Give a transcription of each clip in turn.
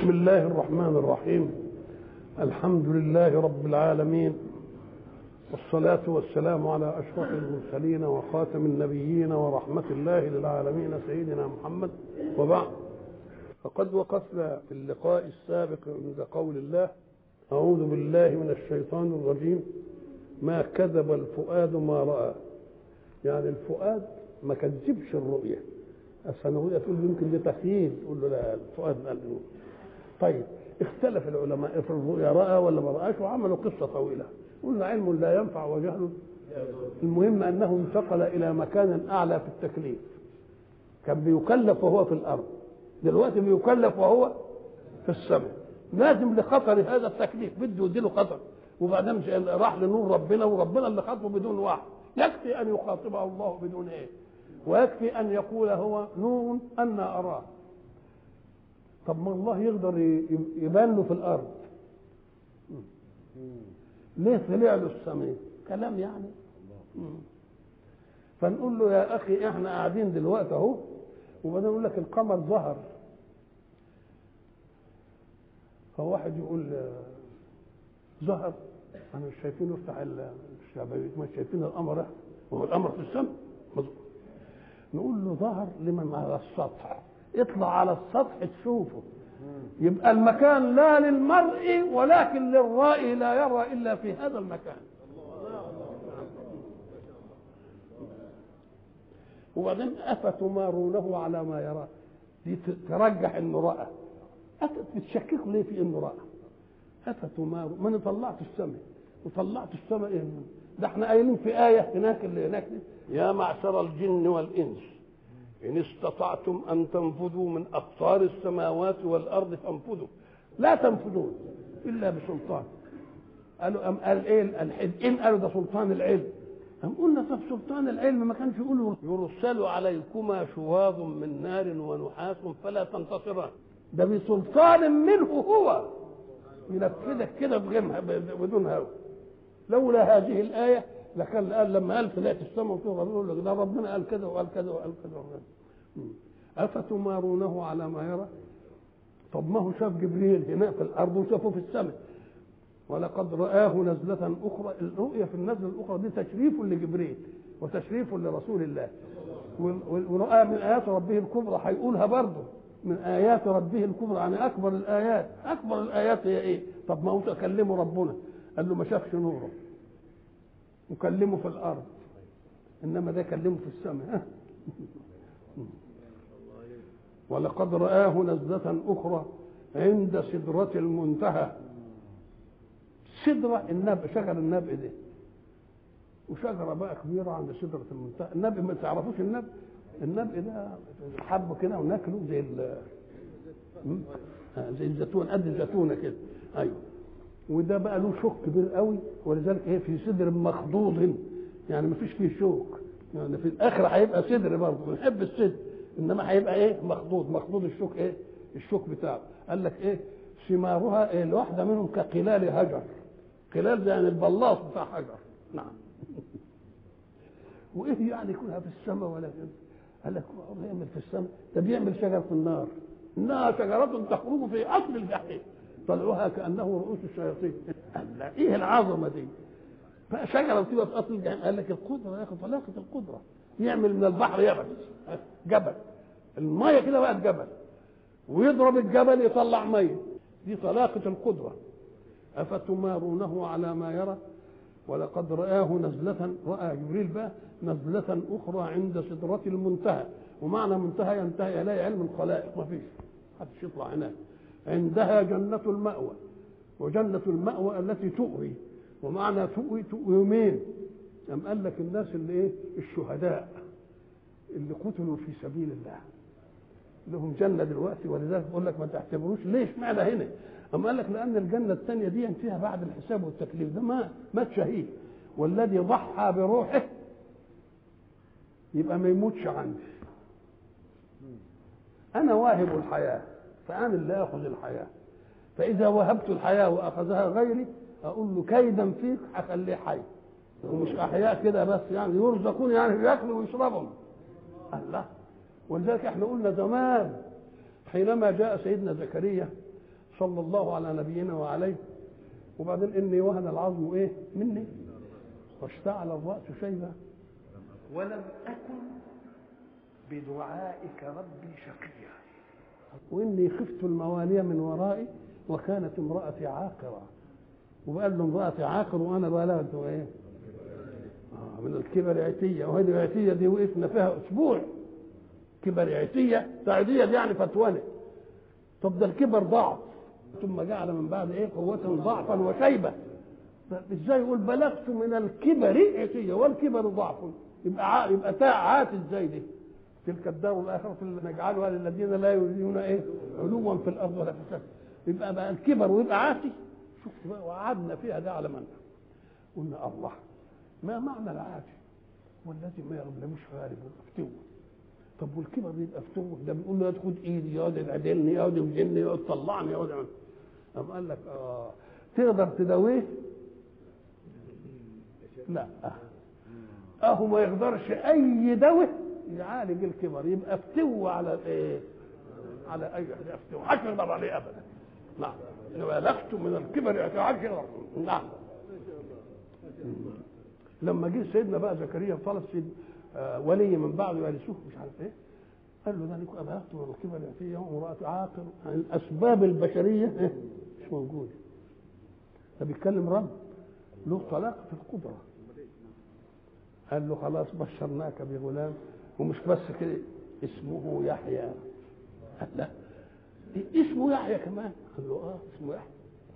بسم الله الرحمن الرحيم الحمد لله رب العالمين والصلاة والسلام على أشرف المرسلين وخاتم النبيين ورحمة الله للعالمين سيدنا محمد وبعد فقد وقفنا في اللقاء السابق عند قول الله أعوذ بالله من الشيطان الرجيم ما كذب الفؤاد ما رأى يعني الفؤاد ما كذبش الرؤية الثانوية تقول يمكن دي تخييل تقول له لا الفؤاد قال له طيب اختلف العلماء في الرؤيا رأى ولا ما رأاش وعملوا قصة طويلة قلنا علم لا ينفع وجهل المهم أنه انتقل إلى مكان أعلى في التكليف كان بيكلف وهو في الأرض دلوقتي بيكلف وهو في السماء لازم لخطر هذا التكليف بده يديله خطر وبعدين راح لنور ربنا وربنا اللي خاطبه بدون وحي يكفي ان يخاطبه الله بدون ايه ويكفي ان يقول هو نور انا اراه طب ما الله يقدر يبان له في الارض ليه طلع له السماء كلام يعني فنقول له يا اخي احنا قاعدين دلوقتي اهو وبعدين يقول لك القمر ظهر فواحد يقول ظهر انا مش شايفينه افتح الشبابيك مش شايفين القمر وهو القمر في السماء نقول له ظهر لمن على السطح اطلع على السطح تشوفه يبقى المكان لا للمرء ولكن للرائي لا يرى الا في هذا المكان وبعدين افتمارونه على ما يرى دي ترجح انه راى بتشككوا ليه في انه راى افتماروا ما انا طلعت السماء وطلعت السماء ايه ده احنا قايلين في ايه هناك اللي هناك دي يا معشر الجن والانس ان استطعتم ان تنفذوا من اقطار السماوات والارض فانفذوا لا تنفذون الا بسلطان قالوا ام قال ايه الحد ان قالوا ده سلطان العلم أم قلنا طب سلطان العلم ما كانش يقولوا يرسل عليكما شواظ من نار ونحاس فلا تنتصران ده بسلطان منه هو ينفذك كده بدون هوى لولا هذه الآية لكان قال لما قال طلعت السماء وتغرب يقول لك ده ربنا قال كذا وقال كذا وقال كذا وقال أفتمارونه على ما يرى طب ما هو شاف جبريل هنا في الأرض وشافه في السماء ولقد رآه نزلة أخرى الرؤية في النزلة الأخرى دي تشريف لجبريل وتشريف لرسول الله ورآه من آيات ربه الكبرى هيقولها برضه من آيات ربه الكبرى يعني أكبر الآيات أكبر الآيات هي إيه؟ طب ما هو تكلمه ربنا قال له ما شافش نوره وكلمه في الأرض إنما ده كلمه في السماء ولقد رآه نزلة أخرى عند سدرة المنتهى سدرة النبء شجر النبء ده وشجرة بقى كبيرة عند سدرة المنتهى النبء ما تعرفوش النبء النبء ده حبه كده وناكله زي زي الزيتون قد الزيتونه كده ايوه وده بقى له شوك كبير قوي ولذلك ايه في صدر مخضوض يعني ما فيش فيه شوك يعني في الاخر هيبقى صدر برضه بنحب الصدر انما هيبقى ايه مخضوض مخضوض الشوك ايه الشوك بتاعه قال لك ايه ثمارها إيه الواحده منهم كقلال هجر قلال ده يعني البلاط بتاع حجر نعم وايه يعني يكونها في السماء ولا في قال لك بيعمل في السماء ده بيعمل شجر في النار انها شجره تخرج في اصل الجحيم طلعوها كانه رؤوس الشياطين قال لا ايه العظمه دي فشجره بتبقى في اصل الجحيم قال لك القدره يا اخي طلاقه القدره يعمل من البحر يبس جبل الميه كده بقت جبل ويضرب الجبل يطلع ميه دي طلاقه القدره افتمارونه على ما يرى ولقد رآه نزلة رأى جبريل بقى نزلة أخرى عند سدرة المنتهى ومعنى منتهى ينتهي إليه علم الخلائق ما فيش محدش يطلع هناك عندها جنة المأوى وجنة المأوى التي تؤوي ومعنى تؤوي تؤوي يومين أم قال لك الناس اللي إيه الشهداء اللي قتلوا في سبيل الله لهم جنة دلوقتي ولذلك بقول لك ما تعتبروش ليش معنى هنا أما قال لك لأن الجنة الثانية دي فيها بعد الحساب والتكليف ده ما مات شهيد والذي ضحى بروحه يبقى ما يموتش عندي أنا واهب الحياة فأنا اللي آخذ الحياة فإذا وهبت الحياة وأخذها غيري أقول له كيدا فيك هخليه حي ومش أحياء كده بس يعني يرزقون يعني ياكلوا ويشربوا الله ولذلك احنا قلنا زمان حينما جاء سيدنا زكريا صلى الله على نبينا وعليه وبعدين اني وهن العظم ايه مني واشتعل الراس شيبه ولم أكن بدعائك ربي شقيا واني خفت الموالي من ورائي وكانت امراتي عاقره وقال له امراتي عاقر وانا بلغت ايه آه من الكبر عتيه وهذه العتيه دي وقفنا فيها اسبوع كبر عتيه تعديه دي يعني فتوانه طب ده الكبر ضعف ثم جعل من بعد ايه قوة ضعفا وشيبة ازاي يقول بلغت من الكبر عتية والكبر ضعف يبقى ع... يبقى تاء عات ازاي دي تلك الدار الاخرة اللي نجعلها للذين لا يريدون ايه علوا في الارض ولا فساد يبقى بقى الكبر ويبقى عاتي شوف بقى وقعدنا فيها ده على منها قلنا الله ما معنى العاتي والذي ما يغلبوش غالب وفتوه طب والكبر بيبقى فتوه ده بيقول له خد ايدي يقعد يعدلني يقعد يوجني يقعد يطلعني يقعد يعمل قام قال لك اه تقدر تداويه؟ لا اهو ما يقدرش اي دواء يعالج الكبر يبقى فتوه على الايه؟ على اي فتوه محدش يقدر عليه ابدا نعم بلغت من الكبر يعالج نعم لما جه سيدنا بقى زكريا طلب سيد آه ولي من بعده يرثوه مش عارف ايه قال له ذلك ابهت من الكبر ياتيه وامراه عاقر يعني الاسباب البشريه إيه؟ مش موجوده ده بيتكلم رب له طلاق في القدره قال له خلاص بشرناك بغلام ومش بس كده اسمه يحيى قال لا اسمه يحيى كمان قال له اه اسمه يحيى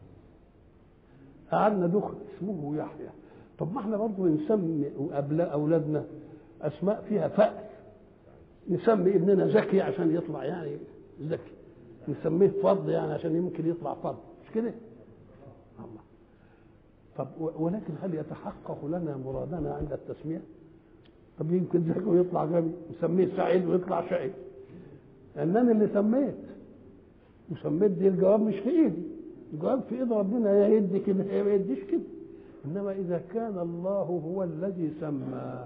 قعدنا دخل اسمه يحيى طب ما احنا برضه نسمي ابناء اولادنا اسماء فيها فأل نسمي ابننا زكي عشان يطلع يعني ذكي نسميه فض يعني عشان يمكن يطلع فض مش كده الله طب ولكن هل يتحقق لنا مرادنا عند التسميه طب يمكن زكي ويطلع غبي نسميه سعيد ويطلع شقي انني اللي سميت وسميت دي الجواب مش في ايدي الجواب في ايد ربنا يا يدي كده يا ما يديش كده انما اذا كان الله هو الذي سمى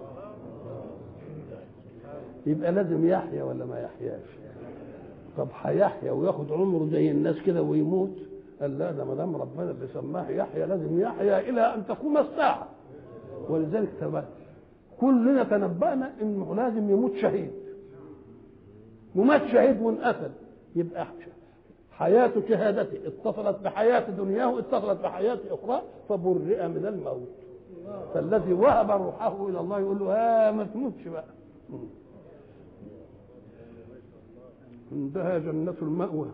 يبقى لازم يحيى ولا ما يحياش طب هيحيى وياخد عمره زي الناس كده ويموت قال لا ده ما دام ربنا اللي سماه يحيى لازم يحيى الى ان تقوم الساعه ولذلك تبقى كلنا تنبأنا انه لازم يموت شهيد ومات شهيد وانقتل يبقى حياة شهادته اتصلت بحياة دنياه اتصلت بحياة أخرى فبرئ من الموت فالذي وهب روحه إلى الله يقول له ها ما تموتش بقى عندها جنة المأوى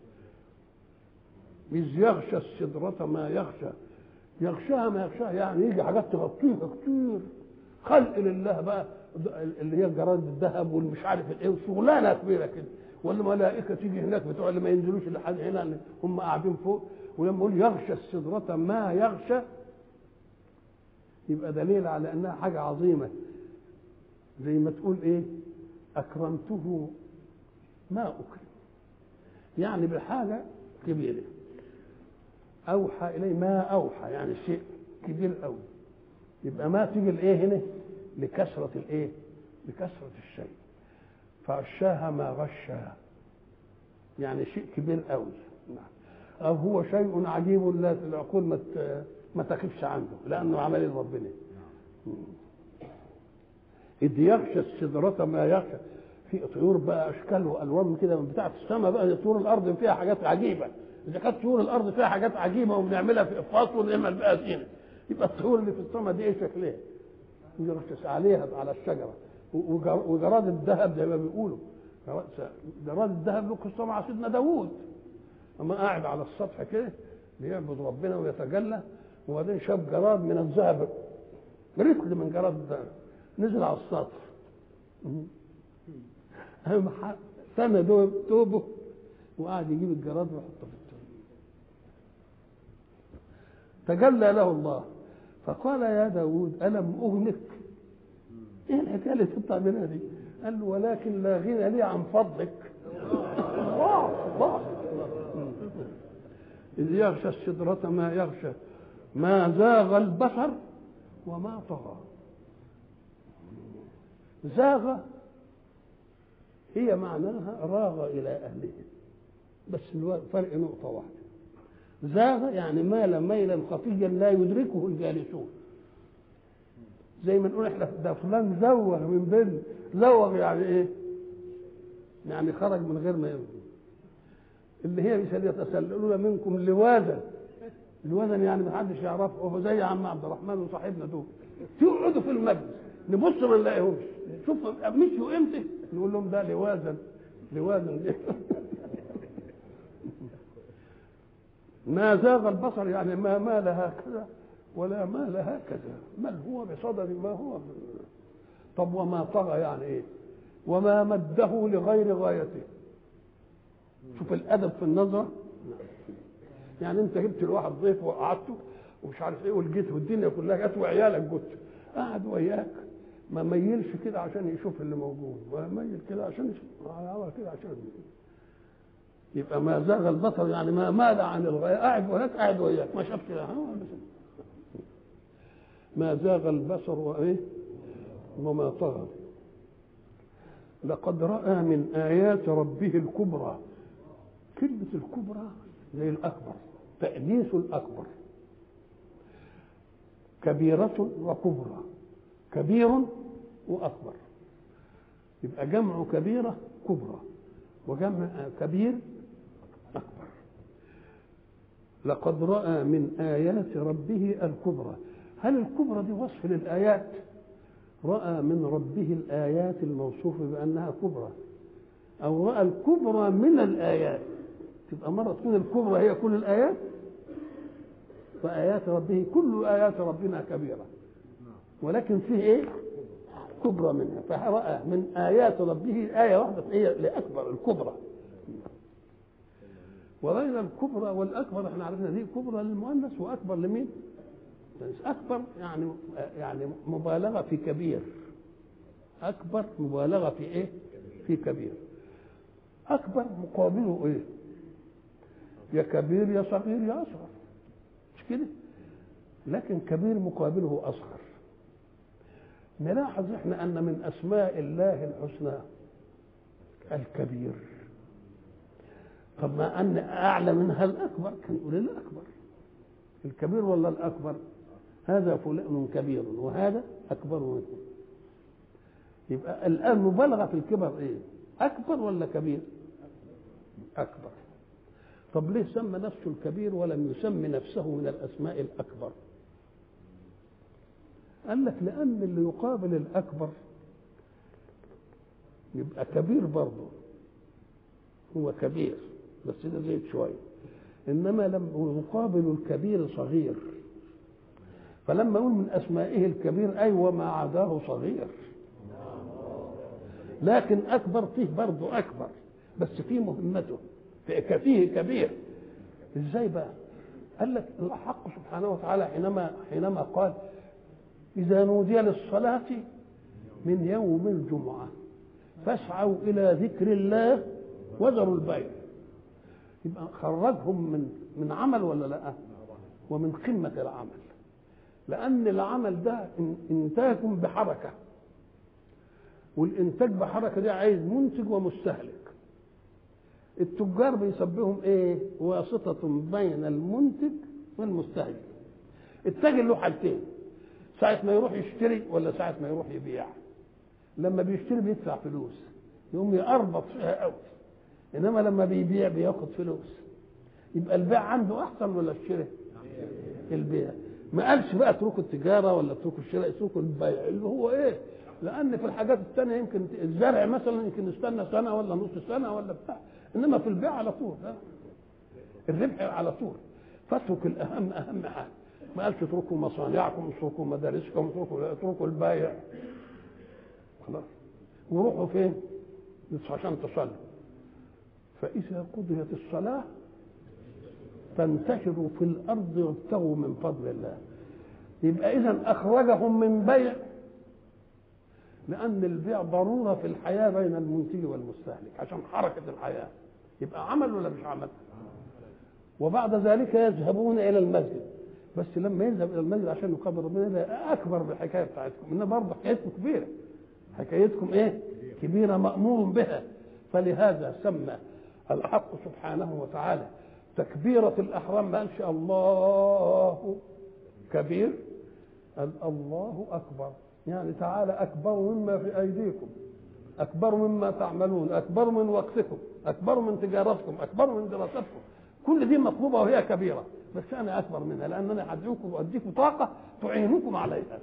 إذ يغشى السدرة ما يغشى يغشاها ما يغشاها يعني يجي حاجات تغطيها كتير خلق لله بقى اللي هي جراد الذهب والمش عارف الايه وشغلانه كبيره كده والملائكه تيجي هناك بتوع اللي ما ينزلوش لحد هنا هم قاعدين فوق ولما يقول يغشى السدرة ما يغشى يبقى دليل على انها حاجه عظيمه زي ما تقول ايه اكرمته ما اكرم يعني بحاجه كبيره اوحى اليه ما اوحى يعني شيء كبير قوي يبقى ما تيجي الايه هنا لكثره الايه لكثره الشيء فغشاها ما غشاها يعني شيء كبير قوي او هو شيء عجيب لا العقول ما ما تخفش عنه لانه عمل ربنا إذ يغشى السدرة ما يغشى في طيور بقى اشكال والوان كده من بتاعه السماء بقى طيور الارض فيها حاجات عجيبه اذا كانت طيور الارض فيها حاجات عجيبه وبنعملها في اقفاص ونعمل بقى زينه يبقى الطيور اللي في السماء دي ايه شكلها؟ يرشش عليها على الشجره وجراد الذهب زي ما بيقولوا جراد الذهب له قصه مع سيدنا داوود اما قاعد على السطح كده بيعبد ربنا ويتجلى وبعدين شاف جراد من الذهب رتل من جراد الذهب نزل على السطح اهم سنة توبه وقعد يجيب الجراد ويحطه في التراب تجلى له الله فقال يا داود ألم أهلك ايه الحكايه اللي تطلع منها دي؟ قال له ولكن لا غنى لي عن فضلك. الله الله إذ يغشى السدرة ما يغشى ما زاغ البصر وما طغى. زاغ هي معناها راغ إلى أهله. بس الو- فرق نقطة واحدة زاغ يعني مال ميلا خفيا لا يدركه الجالسون زي ما نقول احنا ده فلان زوغ من بين زوغ يعني ايه؟ يعني خرج من غير ما يبدو اللي هي مثال يتسللون منكم لواذا لواذا يعني ما حدش يعرفه وهو زي عم عبد الرحمن وصاحبنا دول يقعدوا في المجلس نبص ما نلاقيهمش شوف مشوا امتى نقول لهم ده لواذا لواذا ما زاغ البصر يعني ما مال هكذا ولا مال هكذا بل هو بصدد ما هو طب وما طغى يعني ايه وما مده لغير غايته شوف الادب في النظره يعني انت جبت الواحد ضيف وقعدته ومش عارف ايه ولقيته والدنيا كلها جت وعيالك جت قاعد وياك ما ميلش كده عشان يشوف اللي موجود ما ميل كده عشان يشوف عمل كده عشان يبقى ما زاغ البصر يعني ما مال عن الغايه قاعد وياك قاعد وياك ما شاف كده ها، بس. ما زاغ البصر وايه وما طغى لقد راى من ايات ربه الكبرى كلمه الكبرى زي الاكبر تانيث الاكبر كبيره وكبرى كبير واكبر يبقى جمع كبيره كبرى وجمع كبير اكبر لقد راى من ايات ربه الكبرى هل الكبرى دي وصف للايات راى من ربه الايات الموصوفه بانها كبرى او راى الكبرى من الايات تبقى مره تكون الكبرى هي كل الايات فايات ربه كل ايات ربنا كبيره ولكن فيه ايه كبرى منها فرأى من آيات ربه آية واحدة هي لأكبر الكبرى وغير الكبرى والأكبر احنا عرفنا دي كبرى للمؤنث وأكبر لمين؟ بس أكبر يعني يعني مبالغة في كبير أكبر مبالغة في إيه؟ في كبير أكبر مقابله إيه؟ يا كبير يا صغير يا أصغر مش كده؟ لكن كبير مقابله أصغر نلاحظ احنا ان من اسماء الله الحسنى الكبير طب ما ان اعلى منها الاكبر كان يقول الاكبر الكبير ولا الاكبر هذا فلان كبير وهذا اكبر منه يبقى الان مبالغه في الكبر ايه اكبر ولا كبير اكبر طب ليه سمى نفسه الكبير ولم يسمي نفسه من الاسماء الاكبر قال لك لأن اللي يقابل الأكبر يبقى كبير برضه هو كبير بس ده زيد شوية إنما لما يقابل الكبير صغير فلما يقول من أسمائه الكبير أي وما عداه صغير لكن أكبر فيه برضه أكبر بس فيه مهمته فيه كبير إزاي بقى؟ قال لك الحق سبحانه وتعالى حينما حينما قال إذا نودي للصلاة من يوم الجمعة فاسعوا إلى ذكر الله وذروا البيع يبقى خرجهم من من عمل ولا لا؟ ومن قمة العمل لأن العمل ده إنتاج بحركة والإنتاج بحركة دي عايز منتج ومستهلك التجار بيسبهم إيه؟ واسطة بين المنتج والمستهلك التاجر له حالتين ساعة ما يروح يشتري ولا ساعة ما يروح يبيع لما بيشتري بيدفع فلوس يقوم يقربط فيها قوي انما لما بيبيع بياخد فلوس يبقى البيع عنده احسن ولا الشراء البيع ما قالش بقى اتركوا التجاره ولا اتركوا الشراء اتركوا البيع اللي هو ايه لان في الحاجات الثانيه يمكن الزرع مثلا يمكن يستنى سنه ولا نص سنه ولا بتاع انما في البيع على طول الربح على طول فاترك الاهم اهم حاجه ما قالش اتركوا مصانعكم اتركوا مدارسكم اتركوا اتركوا البايع خلاص وروحوا فين؟ عشان تصلوا فإذا قضيت الصلاة فانتشروا في الأرض وابتغوا من فضل الله يبقى إذا أخرجهم من بيع لأن البيع ضرورة في الحياة بين المنتج والمستهلك عشان حركة الحياة يبقى عمل ولا مش عمل؟ وبعد ذلك يذهبون إلى المسجد بس لما يذهب الى المسجد عشان يقابل ربنا ده اكبر من الحكايه بتاعتكم انما برضه حكايتكم كبيره حكايتكم ايه كبيره مامور بها فلهذا سمى الحق سبحانه وتعالى تكبيرة الأحرام ما قالش الله كبير قال الله أكبر يعني تعالى أكبر مما في أيديكم أكبر مما تعملون أكبر من وقتكم أكبر من تجارتكم أكبر من دراستكم كل دي مطلوبة وهي كبيرة بس أنا أكبر منها لأنني هدعوكم وأديكم طاقة تعينكم عليها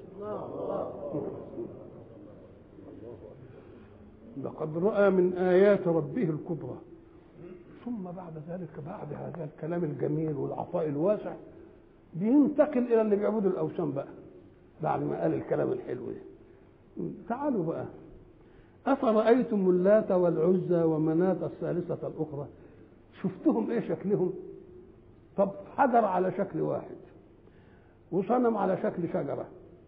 لقد رأى من آيات ربه الكبرى ثم بعد ذلك بعد هذا الكلام الجميل والعطاء الواسع بينتقل إلى اللي بيعبدوا الأوثان بقى بعد ما قال الكلام الحلو ده تعالوا بقى أفرأيتم اللات والعزى ومناة الثالثة الأخرى شفتهم إيه شكلهم طب حجر على شكل واحد وصنم على شكل شجرة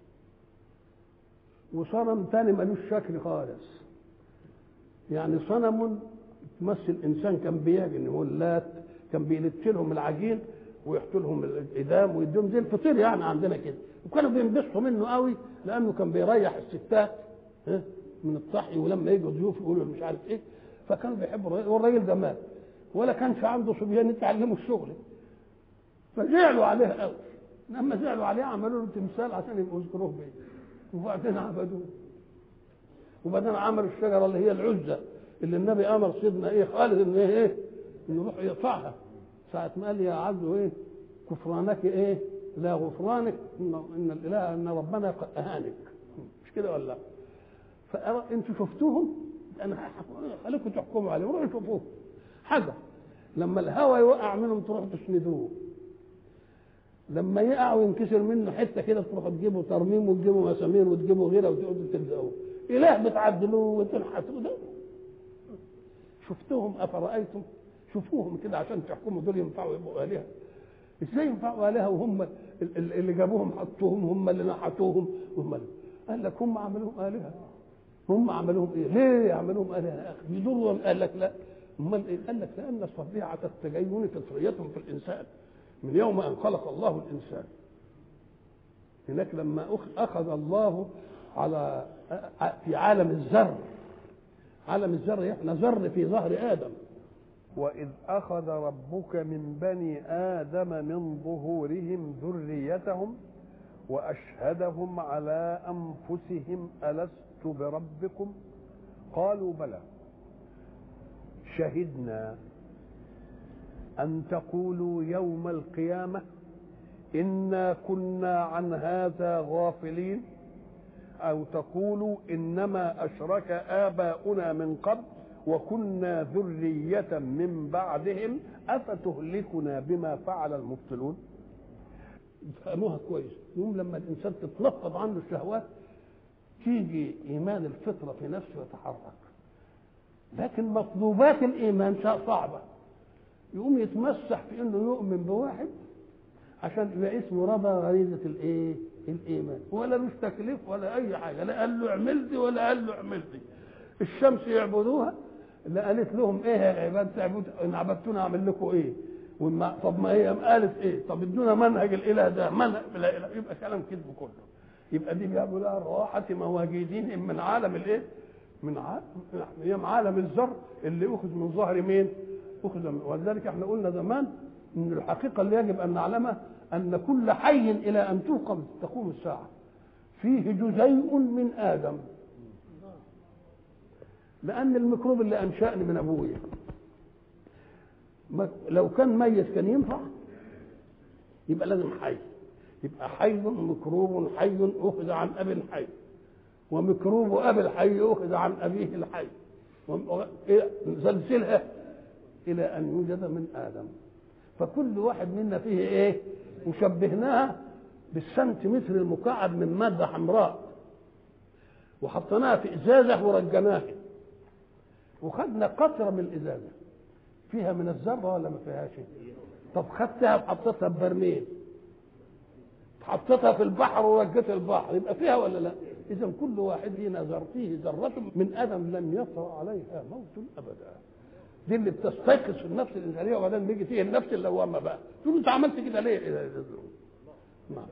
وصنم تاني ملوش شكل خالص يعني صنم تمثل انسان كان بيعجن هو اللات كان بيلت لهم العجين ويحط لهم الادام ويديهم زي الفطير يعني عندنا كده وكانوا بينبسطوا منه قوي لانه كان بيريح الستات ها من الطحي ولما يجوا ضيوف يقولوا مش عارف ايه فكانوا بيحبوا الراجل والراجل ده مات ولا كانش عنده صبيان يتعلموا الشغل فزعلوا عليه قوي لما زعلوا عليه عملوا له تمثال عشان يبقوا يذكروه بيه وبعدين عبدوه وبعدين عملوا الشجره اللي هي العزه اللي النبي امر سيدنا ايه خالد ان ايه, إيه؟ انه يروح يقطعها ساعه ما قال يا عبد ايه كفرانك ايه لا غفرانك ان, إن الاله ان ربنا قد اهانك مش كده ولا لا فأرى انتوا شفتوهم انا خليكم تحكموا عليهم روحوا شوفوه حاجه لما الهوى يوقع منهم تروحوا تسندوه لما يقع وينكسر منه حته كده تروحوا تجيبوا ترميم وتجيبوا مسامير وتجيبوا غيره وتقعدوا تلزقوه اله بتعدلوه وتنحتوه ده شفتهم افرايتم شوفوهم كده عشان تحكموا دول ينفعوا يبقوا الهه ازاي ينفعوا الهه وهم اللي جابوهم حطوهم هم اللي نحتوهم هم اللي قال لك هم عملوهم الهه هم عملوهم ايه؟ ليه عملوهم الهه يا اخي؟ يضرهم قال لك لا امال ايه؟ قال لك لان طبيعه التدين فطريه في الانسان من يوم ان خلق الله الانسان هناك لما اخذ الله على في عالم الذر عالم الذر احنا ذر في ظهر ادم وإذ أخذ ربك من بني آدم من ظهورهم ذريتهم وأشهدهم على أنفسهم ألست بربكم قالوا بلى شهدنا أن تقولوا يوم القيامة إنا كنا عن هذا غافلين أو تقولوا إنما أشرك آباؤنا من قبل وكنا ذرية من بعدهم أفتهلكنا بما فعل المبطلون فهموها كويس يوم لما الإنسان تتلفظ عنه الشهوات تيجي إيمان الفطرة في نفسه يتحرك لكن مطلوبات الإيمان صعبة يقوم يتمسح في إنه يؤمن بواحد عشان يبقى اسمه رضى غريزة الإيه؟ الإيمان ولا مش تكليف ولا أي حاجة لا قال له اعمل دي ولا قال له اعمل دي الشمس يعبدوها لا قالت لهم ايه يا عباد تعبد ان عبدتونا اعمل لكم ايه وما طب ما هي قالت ايه طب ادونا منهج الاله ده منهج لا اله يبقى كلام كذب كله يبقى دي بيعبدوها راحة مواجدين من عالم الايه من عالم هي عالم الذر اللي اخذ من ظهر مين اخذ من ولذلك احنا قلنا زمان ان الحقيقه اللي يجب ان نعلمها ان كل حي الى ان توقف تقوم الساعه فيه جزيء من ادم لان الميكروب اللي انشاني من ابويا لو كان ميت كان ينفع يبقى لازم حي يبقى حي ميكروب حي اخذ عن اب حي وميكروب اب الحي اخذ عن ابيه الحي سلسلها الى ان يوجد من ادم فكل واحد منا فيه ايه وشبهناها بالسنتيمتر المكعب من ماده حمراء وحطيناها في ازازه ورجناها وخدنا قطره من الازازه فيها من الذره ولا ما فيهاش طب خدتها وحطيتها ببرميل حطيتها في البحر ورجيت البحر يبقى فيها ولا لا اذا كل واحد فينا ذر فيه ذره من ادم لم يطرا عليها موت ابدا دي اللي بتستيقظ في النفس الانسانيه وبعدين بيجي فيه النفس اللوامه بقى تقول انت عملت كده ليه؟ نعم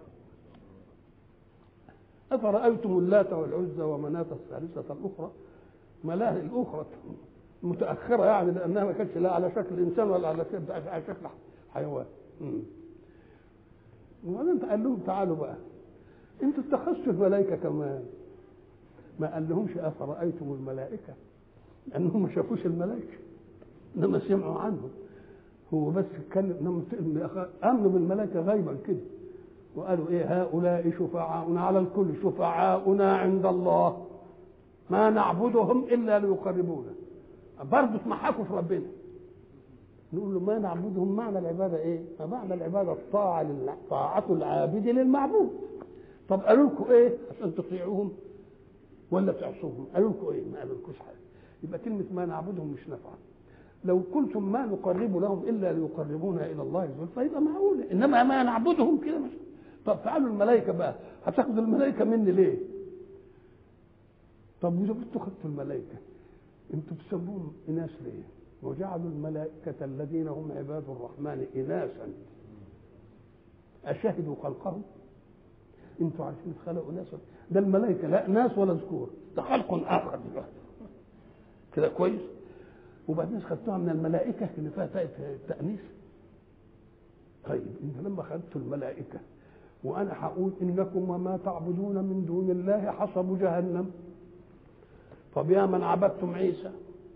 أفرأيتم اللات والعزى ومناة الثالثة الأخرى ملاهي الأخرى متاخره يعني لانها ما كانتش لا على شكل انسان ولا على شكل على شكل حيوان مم. وبعدين قال لهم تعالوا بقى انتوا اتخذتوا الملائكه كمان ما قال لهمش افرايتم الملائكه لانهم ما شافوش الملائكه انما سمعوا عنهم هو بس اتكلم انما امنوا بالملائكه غيبا كده وقالوا ايه هؤلاء شفعاؤنا على الكل شفعاؤنا عند الله ما نعبدهم الا ليقربونا برضه تمحكوا في ربنا نقول له ما نعبدهم معنى العباده ايه؟ معنى العباده الطاعه لله طاعه العابد للمعبود طب قالوا لكم ايه عشان تطيعوهم ولا تعصوهم؟ قالوا لكم ايه؟ ما قالوا لكوش حاجه يبقى كلمه ما نعبدهم مش نافعه لو قلتم ما نقرب لهم الا ليقربونا الى الله زلفى يبقى معقول انما ما نعبدهم كده مش طب تعالوا الملائكه بقى هتاخدوا الملائكه مني ليه؟ طب واذا كنتوا خدتوا الملائكه انتوا بتسموهم اناث ليه؟ وجعلوا الملائكة الذين هم عباد الرحمن إناثا أشهدوا خلقهم؟ انتوا عارفين خلقوا ناسا ده الملائكة لا ناس ولا ذكور ده خلق آخر دلوقتي كده كويس وبعدين خدتوها من الملائكة اللي فيها تاء التأنيث طيب انت لما خدتوا الملائكة وأنا هقول إنكم وما تعبدون من دون الله حصب جهنم طب يا من عبدتم عيسى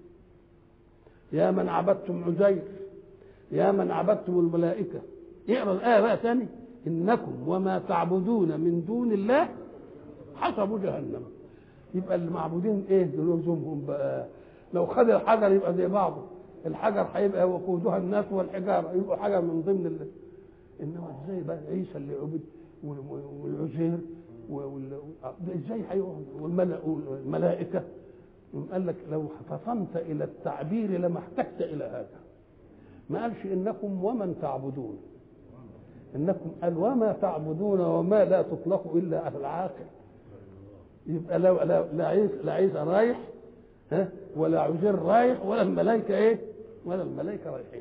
يا من عبدتم عزير يا من عبدتم الملائكة اقرا الآية بقى ثاني إنكم وما تعبدون من دون الله حسب جهنم يبقى المعبودين ايه لزومهم بقى لو خد الحجر يبقى زي بعضه الحجر هيبقى وقودها الناس والحجاره يبقوا حاجه من ضمن ال... انما ازاي بقى عيسى اللي عبد والعزير وال... ازاي هيقعد والملائكه قال لك لو فطنت الى التعبير لما احتجت الى هذا ما قالش انكم ومن تعبدون انكم قال وما تعبدون وما لا تطلق الا على العاقل يبقى لا لا لا عيسى, لا عيسى رايح ها ولا عزير رايح ولا الملائكه ايه ولا الملائكه رايحين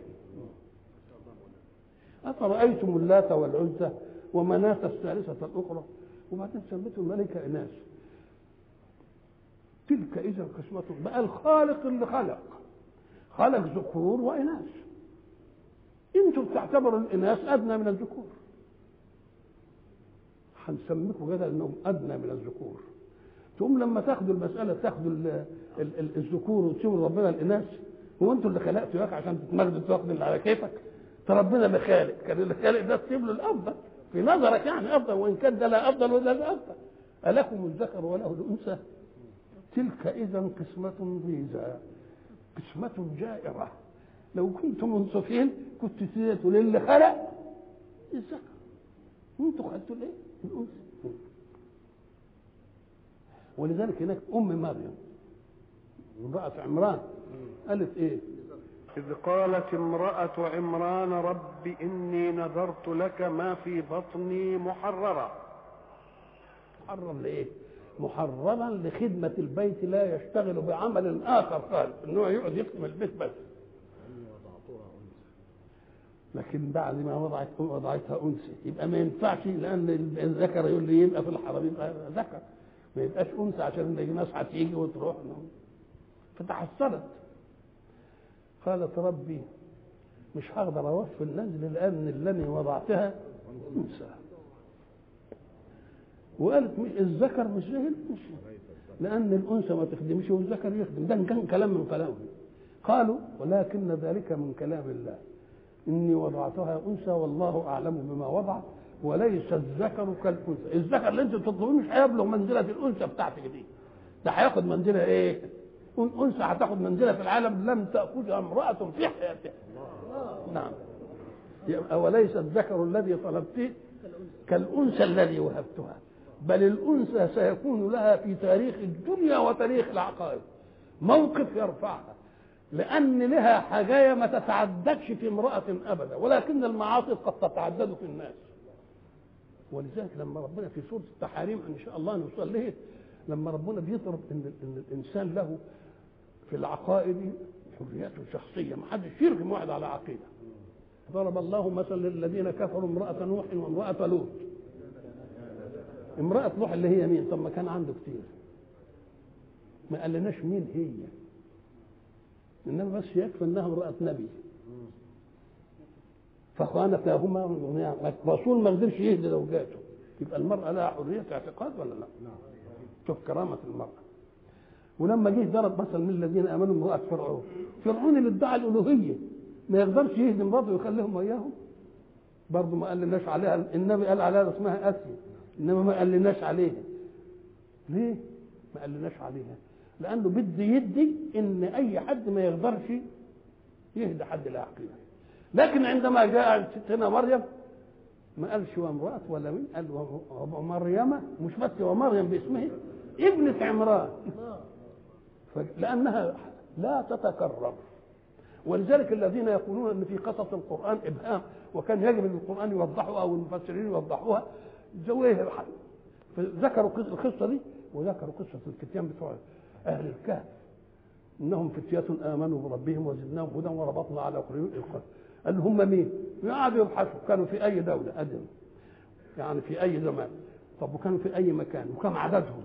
أفرأيتم اللات والعزى ومناة الثالثة الأخرى وبعدين سميتوا الملائكة إناث تلك إذا قسمة بقى الخالق اللي خلق خلق ذكور وإناث انتوا بتعتبروا الإناث أدنى من الذكور هنسميكم كده انهم ادنى من الذكور تقوم لما تاخدوا المساله تاخدوا ال ال ال الذكور وتسيبوا ربنا الاناث هو انتوا اللي خلقتوا ياك عشان تتمجدوا تاخدوا اللي على كيفك ده ربنا اللي خالق كان اللي خالق ده تسيب له الافضل في نظرك يعني افضل وان كان ده لا افضل ولا لا افضل الكم الذكر وله الانثى تلك اذا قسمه ضيزى قسمه جائره لو كنتم منصفين كنت تقولوا للي خلق الذكر وانتوا خدتوا الايه؟ الانثى ولذلك هناك ام مريم امراه عمران قالت ايه؟ إذ قالت امرأة عمران رب إني نذرت لك ما في بطني محررا محرم لايه؟ محرما لخدمة البيت لا يشتغل بعمل آخر خالص إنه يقعد يخدم البيت بس لكن بعد ما وضعت وضعتها انثى يبقى ما ينفعش لان الذكر يقول لي يبقى في الحرم يبقى ذكر ما يبقاش انثى عشان الناس هتيجي وتروح فتحسرت قالت ربي مش هقدر اوفي النزل لان اللي وضعتها انثى وقالت مش الذكر مش زي الانثى لان الانثى ما تخدمش والذكر يخدم ده كان كلام من كلامهم قالوا ولكن ذلك من كلام الله إني وضعتها أنثى والله أعلم بما وضع وليس الذكر كالأنثى الذكر اللي أنت تطلبيه مش هيبلغ منزلة الأنثى بتاعتك دي ده هياخد منزلة إيه؟ أنثى هتاخد منزلة في العالم لم تأخذها امرأة في حياتها نعم وليس الذكر الذي طلبته كالأنثى الذي وهبتها بل الأنثى سيكون لها في تاريخ الدنيا وتاريخ العقائد موقف يرفعها لأن لها حاجاية ما تتعددش في امرأة أبدا ولكن المعاصي قد تتعدد في الناس ولذلك لما ربنا في سورة التحاريم إن شاء الله نوصل له لما ربنا بيضرب إن, إن الإنسان له في العقائد حريته الشخصية ما حدش يرغم واحد على عقيدة ضرب الله مثلا للذين كفروا امرأة نوح وامرأة لوط امرأة نوح اللي هي مين؟ طب ما كان عنده كتير ما قالناش مين هي انما بس يكفي انها امراه نبي فخانتاهما الرسول ما قدرش يهدي زوجاته يبقى المراه لها حريه اعتقاد ولا لا؟ شوف كرامه المراه ولما جه ضرب مثل من الذين امنوا امراه فرعون فرعون اللي ادعى الالوهيه ما يقدرش يهدي مراته ويخليهم وياهم برضه ما قال لناش عليها النبي قال عليها اسمها اسيا انما ما قال لناش عليها ليه؟ ما قال لناش عليها لانه بده يدي ان اي حد ما يقدرش يهدي حد لا عقيده لكن عندما جاء ستنا مريم ما قالش وامرأة ولا مين قال ومريم مش بس ومريم باسمه ابنة عمران لأنها لا تتكرر ولذلك الذين يقولون ان في قصص القران ابهام وكان يجب ان القران يوضحها او المفسرين يوضحوها زويه ذكروا القصه دي وذكروا قصه الكتيان بتوع اهل الكهف انهم فتية امنوا بربهم وزدناهم هدى وربطنا على قلوبهم القلب قال هم مين؟ قعدوا يبحثوا كانوا في اي دوله ادم يعني في اي زمان طب وكانوا في اي مكان وكم عددهم؟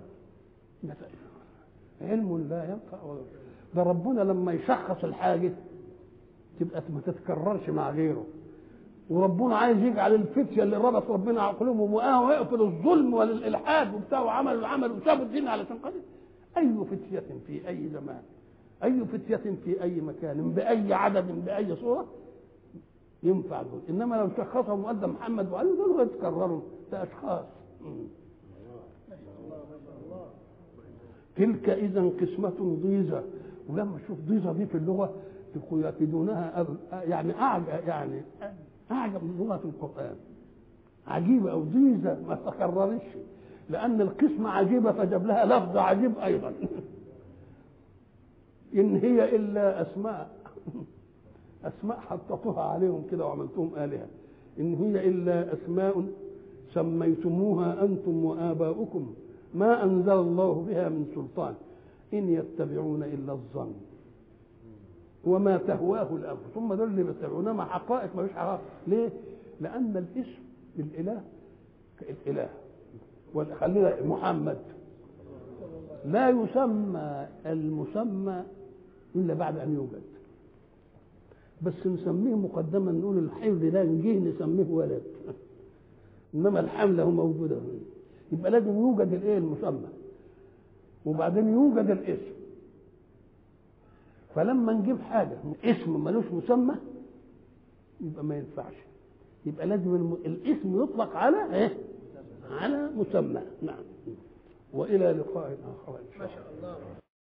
علم لا ينفع ده ربنا لما يشخص الحاجه تبقى ما تتكررش مع غيره وربنا عايز يجعل الفتية اللي ربط ربنا على قلوبهم وقاهم وقفوا للظلم وللإلحاد وبتاع وعملوا العمل وسابوا الدين علشان قدر أي فتية في أي زمان أي فتية في أي مكان بأي عدد بأي صورة ينفع دول إنما لو شخصهم وقال محمد وقال دول يتكرروا ده أشخاص تلك إذا قسمة ضيزة ولما تشوف ضيزة دي في اللغة يكيدونها يعني أعجب يعني أعجب من لغة القرآن عجيبة أو ضيزة ما تكررش لأن القسمة عجيبة فجاب لها لفظ عجيب أيضا إن هي إلا أسماء أسماء حطيتوها عليهم كده وعملتهم آلهة إن هي إلا أسماء سميتموها أنتم وآباؤكم ما أنزل الله بها من سلطان إن يتبعون إلا الظن وما تهواه الأنفس ثم دول اللي بيتبعونها مع حقائق ما فيش حقائق ليه؟ لأن الاسم للإله كالإله خلينا محمد لا يسمى المسمى إلا بعد أن يوجد بس نسميه مقدما نقول الحمل ده نجيه نسميه ولد انما الحمله موجوده يبقى لازم يوجد الايه المسمى وبعدين يوجد الاسم فلما نجيب حاجه اسم ملوش مسمى يبقى ما ينفعش يبقى لازم الم... الاسم يطلق على ايه على مسمى نعم والى لقاء اخر ان شاء الله